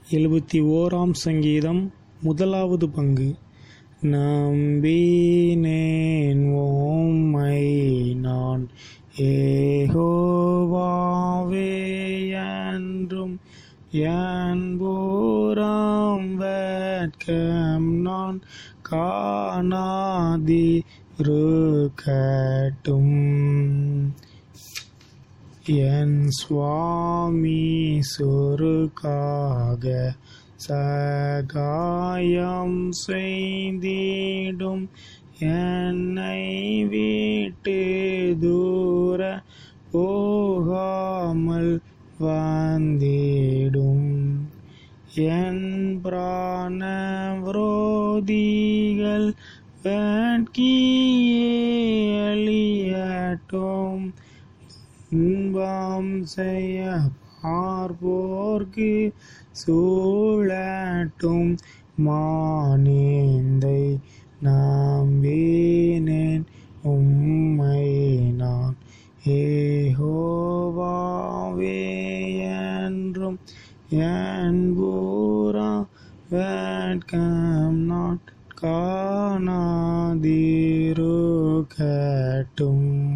எழுபத்தி ஓராம் சங்கீதம் முதலாவது பங்கு நம்பினேன் ஓம்மை நான் ஏகோவாவே என்றும் என்பூராம் வேட்கம் நான் காணாதிருக்கட்டும் என் சுவாமி சொருக்காக சகாயம் செய்திடும் என்னை விட்டு தூர போகாமல் வந்திடும் என் பிராண விரோதிகள் வேட்கியே அழியட்டும் இன்பம் செய்ய பார்ப்போர்க்கு சூழட்டும் மானேந்தை நம்பினேன் உம்மை நான் ஏகோவாவே என்றும் என் பூரா வேட்கம் நான் காணாதிருக்கட்டும்